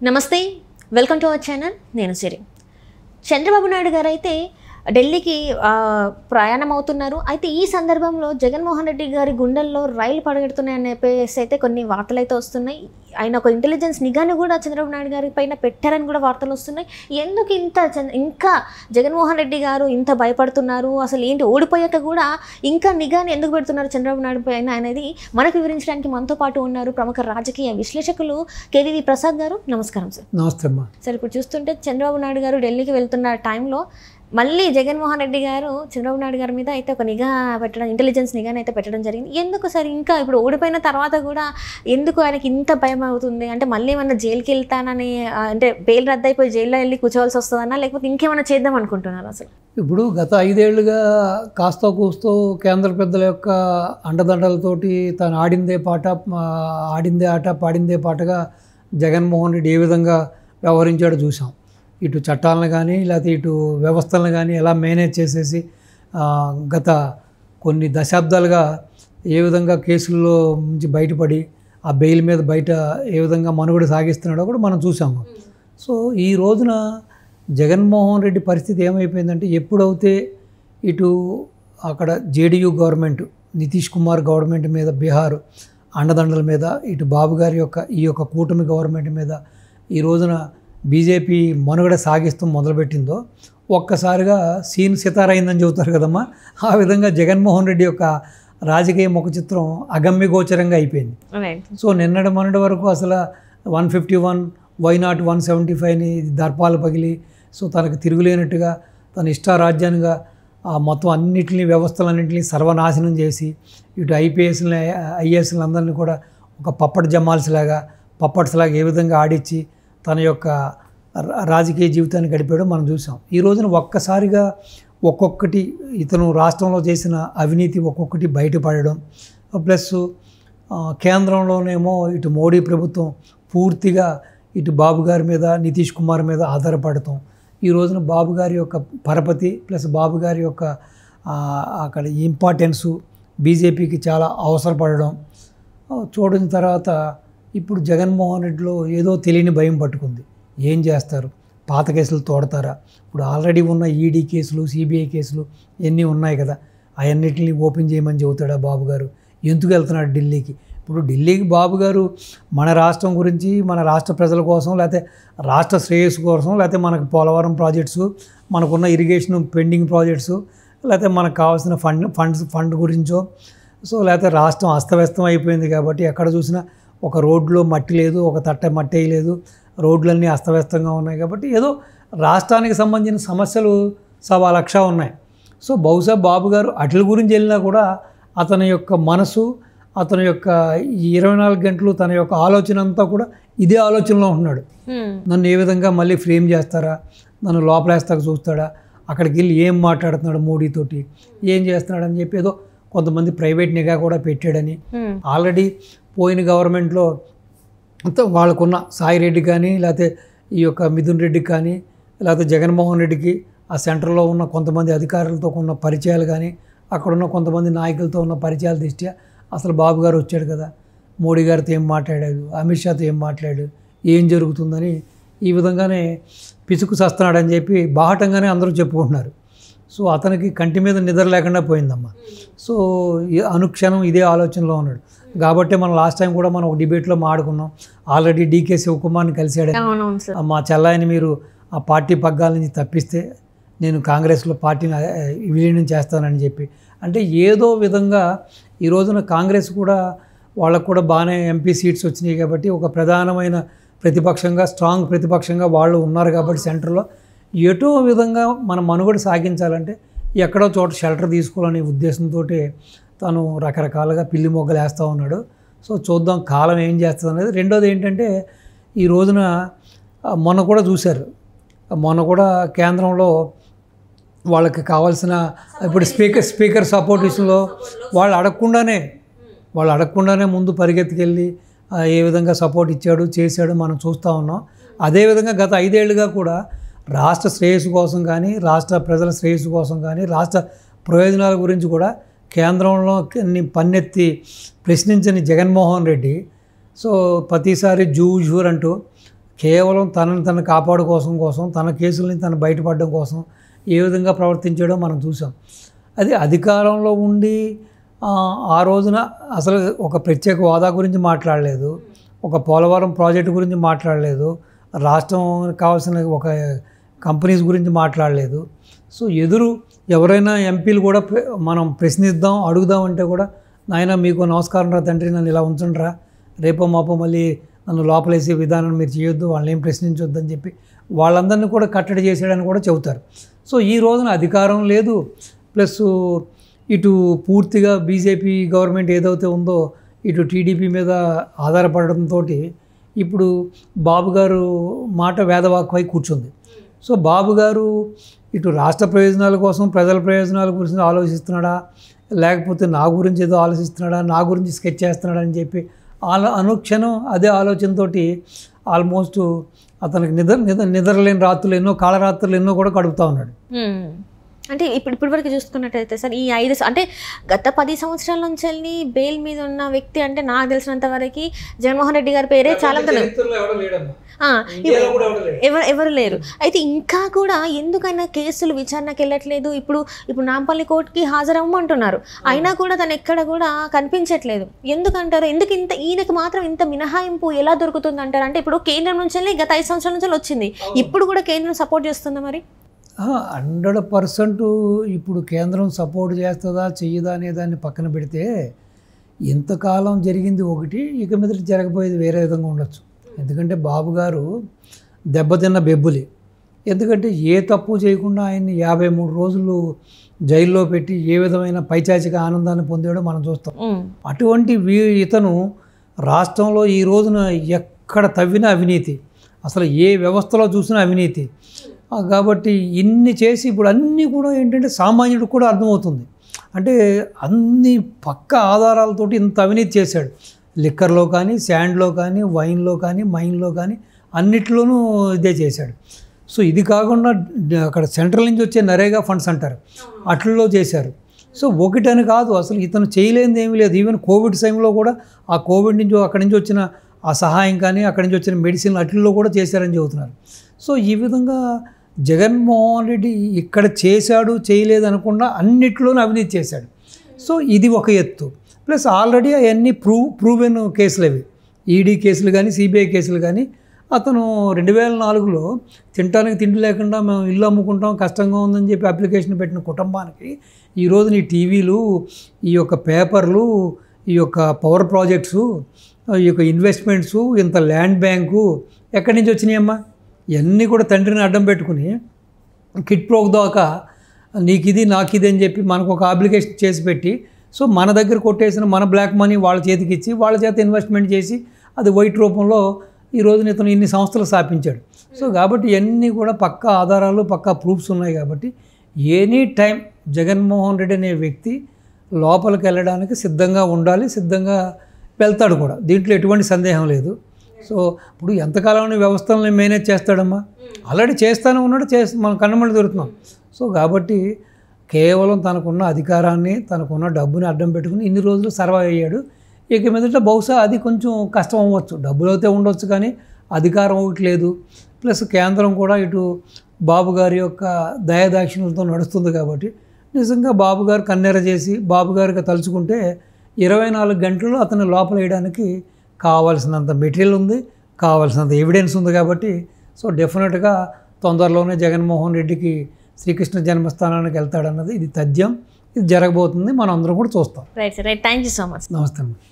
నమస్తే welcome to our channel నేను సిరి చంద్రబాబు నాయుడు గారు అయితే ఢిల్లీకి ఆ, ప్రయాణం అవుతున్నారు అయితే ఈ సందర్భంలో జగన్మోహన్ రెడ్డి గారి గుండెల్లో రైలు పడగెడుతున్నాయని చెప్పేసి అయితే కొన్ని వార్తలు అయితే వస్తున్నాయి ఆయన ఒక ఇంటెలిజెన్స్ నిఘాను కూడా చంద్రబాబు నాయుడు గారి పైన పెట్టారని కూడా వార్తలు వస్తున్నాయి ఎందుకు ఇంత చంద్ర- ఇంకా జగన్మోహన్ రెడ్డి గారు ఇంత భయపడుతున్నారు అసలు ఏంటి ఓడిపోయాక కూడా ఇంకా నిఘాని ఎందుకు పెడుతున్నారు చంద్రబాబు నాయుడు పైన అనేది మనకు వివరించడానికి మనతో పాటు ఉన్నారు ప్రముఖ రాజకీయ విశ్లేషకులు కేవీవి ప్రసాద్ గారు నమస్కారం సార్ నమస్తే అమ్మా సార్ ఇప్పుడు చూస్తుంటే చంద్రబాబు నాయుడు గారు ఢిల్లీకి వెళ్తున్న టైంలో మళ్ళీ జగన్మోహన్ రెడ్డి గారు చంద్రబాబు నాయుడు గారి మీద అయితే ఒక నిఘా పెట్టడం ఇంటెలిజెన్స్ నిఘాని అయితే పెట్టడం జరిగింది ఎందుకు సార్ ఇంకా ఇప్పుడు ఓడిపోయిన తర్వాత కూడా ఎందుకు ఆయనకి ఇంత భయం అవుతుంది అంటే మళ్ళీ ఏమన్నా జైలుకి వెళ్తానని ఆ, అంటే బెయిల్ రద్దయిపోయి జైల్లో వెళ్ళి కూర్చోవాల్సి వస్తుందన్నా లేకపోతే ఇంకేమైనా చేద్దాం అనుకుంటున్నారు అసలు ఇప్పుడు గత ఐదేళ్లుగా కాస్తో కూస్తో కేంద్ర పెద్దల యొక్క అండదండలతోటి తను ఆడిందే పాట ఆ, ఆడిందే ఆట పాడిందే పాటగా జగన్మోహన్ రెడ్డి ఏ విధంగా వ్యవహరించాడో చూసాం ఇటు చట్టాలను కానీ లేకపోతే ఇటు వ్యవస్థలను కానీ ఎలా మేనేజ్ చేసేసి ఆ, గత కొన్ని దశాబ్దాలుగా ఏ విధంగా కేసుల్లో నుంచి బయటపడి ఆ బెయిల్ మీద బయట ఏ విధంగా మనుగడ సాగిస్తున్నాడో కూడా మనం చూసాము సో ఈ రోజున జగన్మోహన్ రెడ్డి పరిస్థితి ఏమైపోయిందంటే ఎప్పుడైతే ఇటు అక్కడ JDU government Nitish Kumar government మీద బీహార్ అండదండల మీద ఇటు బాబు గారి యొక్క ఈ యొక్క కూటమి గవర్నమెంట్ మీద ఈ రోజున బీజేపీ మనుగడ సాగిస్తూ మొదలుపెట్టిందో ఒక్కసారిగా సీన్ సితారైందని చెబుతారు కదమ్మా ఆ విధంగా జగన్మోహన్ రెడ్డి యొక్క రాజకీయ ముఖ చిత్రం అగమ్య గోచరంగా అయిపోయింది రైట్ సో నిన్నటి మొన్నటి వరకు అసలు one fifty one why not one seventy ఫైవ్ని దర్పాలు పగిలి సో తనకు తిరుగులేనట్టుగా తన ఇష్టారాజ్యానికి ఆ మొత్తం అన్నిటిని వ్యవస్థలన్నింటినీ సర్వనాశనం చేసి ఇటు ఐపీఎస్ని ఐఏఎస్ని అందరినీ కూడా ఒక పప్పటి జమ్మాల్సిలాగా పప్పట్స్లాగా ఏ విధంగా ఆడిచ్చి తన యొక్క రా- రాజకీయ జీవితాన్ని గడిపాడో మనం చూసాం ఈ రోజున ఒక్కసారిగా ఒక్కొక్కటి ఇతను రాష్ట్రంలో చేసిన అవినీతి ఒక్కొక్కటి బయటపడడం ప్లస్ ఆ, కేంద్రంలోనేమో ఇటు మోడీ ప్రభుత్వం పూర్తిగా ఇటు బాబు గారి మీద నితీష్ కుమార్ మీద ఆధారపడతాం ఈ రోజున బాబు గారి యొక్క పరపతి ప్లస్ బాబు గారి యొక్క ఆ, అక్కడ ఇంపార్టెన్సు బీజేపీకి చాలా అవసరపడడం ఆ, చూడిన తర్వాత ఇప్పుడు జగన్మోహన్ రెడ్డిలో ఏదో తెలియని భయం పట్టుకుంది ఏం చేస్తారు పాత కేసులు తోడతారా ఇప్పుడు ఆల్రెడీ ఉన్న ఈడీ కేసులు సిబిఐ కేసులు ఇవన్నీ ఉన్నాయి కదా అవన్నిటిని ఓపెన్ చేయమని చెబుతాడా బాబు గారు ఎందుకు వెళ్తున్నాడు ఢిల్లీకి ఇప్పుడు ఢిల్లీకి బాబు గారు మన రాష్ట్రం గురించి మన రాష్ట్ర ప్రజల కోసం లేకపోతే రాష్ట్ర శ్రేయస్సు కోసం లేకపోతే మనకు పోలవరం ప్రాజెక్ట్స్ మనకున్న ఇరిగేషన్ పెండింగ్ ప్రాజెక్ట్స్ లేకపోతే మనకు కావాల్సిన ఫండ్ ఫండ్స్ ఫండ్ గురించో సో లేకపోతే రాష్ట్రం అస్తవ్యస్తం అయిపోయింది కాబట్టి ఎక్కడ చూసినా ఒక రోడ్లో మట్టి లేదు ఒక తట్ట మట్టి వేయలేదు రోడ్లన్నీ అస్తవ్యస్తంగా ఉన్నాయి కాబట్టి ఏదో రాష్ట్రానికి సంబంధించిన సమస్యలు సవా లక్ష ఉన్నాయి సో బహుశా బాబు గారు అట్ల గురించి వెళ్ళినా కూడా అతని యొక్క మనసు అతని యొక్క ఈ ఇరవై నాలుగు గంటలు తన యొక్క ఆలోచన అంతా కూడా ఇదే ఆలోచనలో ఉంటున్నాడు నన్ను ఏ విధంగా మళ్ళీ ఫ్రేమ్ చేస్తారా నన్ను లోపలేస్తాక చూస్తాడా అక్కడికి వెళ్ళి ఏం మాట్లాడుతున్నాడు మోడీతోటి ఏం చేస్తున్నాడు అని చెప్పి ఏదో కొంతమంది ప్రైవేట్ నిఘా కూడా పెట్టాడని ఆల్రెడీ పోయిన గవర్నమెంట్లో అంతా వాళ్ళకున్న సాయి రెడ్డి కానీ లేకపోతే ఈ యొక్క మిథున్ రెడ్డికి కానీ లేకపోతే జగన్మోహన్ రెడ్డికి ఆ సెంటర్లో ఉన్న కొంతమంది అధికారులతో ఉన్న పరిచయాలు కానీ అక్కడ ఉన్న కొంతమంది నాయకులతో ఉన్న పరిచయాల దృష్ట్యా అసలు బాబు గారు వచ్చాడు కదా మోడీ గారితో ఏం మాట్లాడాడు అమిత్ షాతో ఏం మాట్లాడాడు ఏం జరుగుతుందని ఈ విధంగానే పిసుకు సస్తున్నాడని చెప్పి బాహటంగానే అందరూ చెప్పుకుంటున్నారు సో అతనికి కంటి మీద నిద్ర లేకుండా పోయిందమ్మా సో ఈ అనుక్షణం ఇదే ఆలోచనలో ఉన్నాడు కాబట్టి మనం లాస్ట్ టైం కూడా మనం ఒక డిబేట్లో మాడుకున్నాం ఆల్రెడీ డీకే శివకుమార్ని కలిశాడు అవునవును సార్ మా చెల్లాయిని మీరు ఆ పార్టీ పగ్గాల నుంచి తప్పిస్తే నేను కాంగ్రెస్లో పార్టీని ఆ, విలీనం చేస్తానని చెప్పి అంటే ఏదో విధంగా ఈ రోజున కాంగ్రెస్ కూడా వాళ్ళకు కూడా బాగానే ఎంపీ సీట్స్ వచ్చినాయి కాబట్టి ఒక ప్రధానమైన ప్రతిపక్షంగా స్ట్రాంగ్ ప్రతిపక్షంగా వాళ్ళు ఉన్నారు కాబట్టి సెంటర్లో ఎటో విధంగా మన మనుగడ సాగించాలంటే ఎక్కడో చోట షెల్టర్ తీసుకోవాలనే ఉద్దేశంతో తను రకరకాలుగా పిల్లి మొగ్గలు వేస్తూ ఉన్నాడు సో చూద్దాం కాలం ఏం చేస్తుంది అనేది రెండోది ఏంటంటే ఈ రోజున ఆ, మొన్న కూడా చూశారు మొన్న కూడా కేంద్రంలో వాళ్ళకి కావాల్సిన ఇప్పుడు స్పీకర్ స్పీకర్ సపోర్ట్ విషయంలో వాళ్ళు అడగకుండానే వాళ్ళు అడగకుండానే ముందు పరిగెత్తుకెళ్ళి ఆ, ఏ విధంగా సపోర్ట్ ఇచ్చాడు చేశాడు మనం చూస్తూ ఉన్నాం అదేవిధంగా గత ఐదేళ్లుగా కూడా రాష్ట్ర శ్రేయస్సు కోసం కానీ రాష్ట్ర ప్రజల శ్రేయస్సు కోసం కానీ రాష్ట్ర ప్రయోజనాల గురించి కూడా కేంద్రంలో ని పన్నెత్తి ప్రశ్నించని జగన్మోహన్ రెడ్డి సో ప్రతిసారి జూ జూర్ అంటూ కేవలం తనని తను కాపాడుకోసం కోసం తన కేసుల్ని తను బయటపడడం కోసం ఏ విధంగా ప్రవర్తించాడో మనం చూసాం అది అధికారంలో ఉండి ఆ, ఆ రోజున అసలు ఒక ప్రత్యేక హోదా గురించి మాట్లాడలేదు ఒక పోలవరం ప్రాజెక్టు గురించి మాట్లాడలేదు రాష్ట్రం కావాల్సిన ఒక కంపెనీస్ గురించి మాట్లాడలేదు సో ఎదురు ఎవరైనా ఎంపీలు కూడా ప్ర- మనం ప్రశ్నిద్దాం అడుగుదాం అంటే కూడా నాయన మీకు నమస్కారం రా తండ్రి నన్ను ఇలా ఉంచండిరా రేపో మాపో మళ్ళీ నన్ను లోపలేసే విధానం మీరు చేయొద్దు వాళ్ళని ఏం ప్రశ్నించొద్దు అని చెప్పి వాళ్ళందరినీ కూడా కట్టడి చేసాడని కూడా చెబుతారు సో ఈ రోజున అధికారం లేదు ప్లస్ ఇటు పూర్తిగా బీజేపీ గవర్నమెంట్ ఏదైతే ఉందో ఇటు టీడీపీ మీద ఆధారపడడంతో ఇప్పుడు బాబు గారు మాట వేదవాక్వై కూర్చుంది సో బాబు గారు ఇటు రాష్ట్ర ప్రయోజనాల కోసం ప్రజల ప్రయోజనాల గురించి ఆలోచిస్తున్నాడా లేకపోతే నా గురించి ఏదో ఆలోచిస్తున్నాడా నా గురించి స్కెచ్ చేస్తున్నాడా అని చెప్పి ఆలో అనుక్షణం అదే ఆలోచనతోటి ఆల్మోస్ట్ అతనికి నిద్ర నిద్ర నిద్రలేని రాత్రులు ఎన్నో కాళరాత్రులు ఎన్నో కూడా గడుపుతూ ఉన్నాడు మ్మ్. అంటే ఇప్పుడు ఇప్పటి వరకు చూసుకున్నట్టయితే సార్ ఈ ఐదు స- అంటే గత పది సంవత్సరాల నుంచి వెళ్ళి బెయిల్ మీద ఉన్న వ్యక్తి అంటే నాకు తెలిసినంత వరకు జగన్మోహన్ రెడ్డి గారి పేరే చాలా మంది ఆ, ఎవరు ఎవరు లేరు అయితే ఇంకా కూడా ఎందుకైనా కేసులు విచారణకు వెళ్ళట్లేదు ఇప్పుడు ఇప్పుడు నాంపల్లి కోర్టుకి హాజరవ్వమంటున్నారు అయినా కూడా తను ఎక్కడ కూడా కనిపించట్లేదు ఎందుకంటారు ఎందుకు ఇంత ఈయనకి మాత్రం ఇంత మినహాయింపు ఎలా దొరుకుతుంది అంటారు అంటే ఇప్పుడు కేంద్రం నుంచి వెళ్ళి గత ఐదు సంవత్సరాల నుంచి వచ్చింది ఇప్పుడు కూడా కేంద్రం సపోర్ట్ చేస్తుందా మరి హండ్రెడ్ పర్సెంట్ ఇప్పుడు కేంద్రం సపోర్ట్ చేస్తుందా చెయ్యదా అనే దాన్ని పక్కన పెడితే ఇంతకాలం జరిగింది ఒకటి ఇక మీద జరగబోయేది వేరే విధంగా ఉండొచ్చు ఎందుకంటే బాబు గారు దెబ్బతిన్న బెబ్బులి ఎందుకంటే ఏ తప్పు చేయకుండా ఆయన్ని యాభై మూడు రోజులు జైల్లో పెట్టి ఏ విధమైన పైచాచిక ఆనందాన్ని పొందాడో మనం చూస్తాం ఉమ్, అటువంటి వీ ఇతను రాష్ట్రంలో ఈ రోజున ఎక్కడ తవ్విన అవినీతి అసలు ఏ వ్యవస్థలో చూసినా అవినీతి ఆ, కాబట్టి ఇన్ని చేసి ఇప్పుడు అన్నీ కూడా ఏంటంటే సామాన్యుడికి కూడా అర్థమవుతుంది అంటే అన్ని పక్క ఆధారాలతోటి ఇంత అవినీతి చేశాడు లిక్కర్లో కానీ శాండ్లో కానీ వైన్లో కానీ మైన్లో కానీ అన్నిట్లోనూ ఇదే చేశాడు సో ఇది కాకుండా డ- అక్కడ సెంట్రల్ నుంచి వచ్చే నరేగా ఫండ్స్ అంటారు అట్లలో చేశారు సో ఒకటని కాదు అసలు ఇతను చేయలేనిది ఏమీ లేదు ఈవెన్ కోవిడ్ టైంలో కూడా ఆ కోవిడ్ నుంచి అక్కడి నుంచి వచ్చిన ఆ సహాయం కానీ అక్కడి నుంచి వచ్చిన మెడిసిన్ అట్లలో కూడా చేశారని చెబుతున్నారు సో ఈ విధంగా జగన్మోహన్ రెడ్డి ఇక్కడ చేశాడు చేయలేదు అనకుండా అన్నిట్లోనూ అవినీతి చేశాడు సో ఇది ఒక ఎత్తు ప్లస్ ఆల్రెడీ అవన్నీ ప్రూవ్ ప్రూవెన్ కేసులు అవి ఈడీ కేసులు కానీ సిబిఐ కేసులు కానీ అతను రెండు వేల నాలుగులో తినడానికి తిండి లేకుండా మేము ఇల్లు అమ్ముకుంటాం కష్టంగా ఉందని చెప్పి అప్లికేషన్ పెట్టిన కుటుంబానికి ఈరోజు నీ టీవీలు ఈ యొక్క పేపర్లు ఈ యొక్క పవర్ ప్రాజెక్ట్స్ ఈ యొక్క ఇన్వెస్ట్మెంట్స్ ఇంత ల్యాండ్ బ్యాంకు ఎక్కడి నుంచి వచ్చినాయమ్మా ఇవన్నీ కూడా తండ్రిని అడ్డం పెట్టుకుని కిట్ ప్రోక్ దాకా నీకు ఇది నాకు ఇది అని చెప్పి మనకు ఒక అప్లికేషన్ చేసి పెట్టి సో మన దగ్గర కొట్టేసిన మన బ్లాక్ మనీ వాళ్ళ చేతికి ఇచ్చి వాళ్ళ చేత ఇన్వెస్ట్మెంట్ చేసి అది వైట్ రూపంలో ఈ రోజున ఇతను ఇన్ని సంస్థలు స్థాపించాడు సో కాబట్టి ఇవన్నీ కూడా పక్కా ఆధారాలు పక్కా ప్రూఫ్స్ ఉన్నాయి కాబట్టి ఎనీ టైం జగన్మోహన్ రెడ్డి అనే వ్యక్తి లోపలికి వెళ్ళడానికి సిద్ధంగా ఉండాలి సిద్ధంగా వెళ్తాడు కూడా దీంట్లో ఎటువంటి సందేహం లేదు సో ఇప్పుడు ఎంతకాలం వ్యవస్థలను మేనేజ్ చేస్తాడమ్మా ఆల్రెడీ చేస్తానే ఉన్నాడు చేసి మనం కన్నమల్లి దొరుకుతున్నాం సో కాబట్టి కేవలం తనకున్న అధికారాన్ని తనకున్న డబ్బుని అడ్డం పెట్టుకుని ఇన్ని రోజులు సర్వైవ్ అయ్యాడు ఇక మీదట బహుశా అది కొంచెం కష్టం అవ్వచ్చు డబ్బులు అయితే ఉండొచ్చు కానీ అధికారం ఒకటి లేదు ప్లస్ కేంద్రం కూడా ఇటు బాబు గారి యొక్క దయాదాక్షిణ్యంతో నడుస్తుంది కాబట్టి నిజంగా బాబు గారు కన్నెర చేసి బాబు గారికి తలుచుకుంటే ఇరవై నాలుగు గంటల్లో అతన్ని లోపల వేయడానికి కావాల్సినంత మెటీరియల్ ఉంది కావాల్సినంత ఎవిడెన్స్ ఉంది కాబట్టి సో డెఫినెట్గా తొందరలోనే జగన్మోహన్ రెడ్డికి శ్రీకృష్ణ జన్మస్థానానికి వెళ్తాడన్నది ఇది తథ్యం ఇది జరగబోతుంది మనం అందరం కూడా చూస్తాం right sir right thank you so much నమస్తే అమ్మ.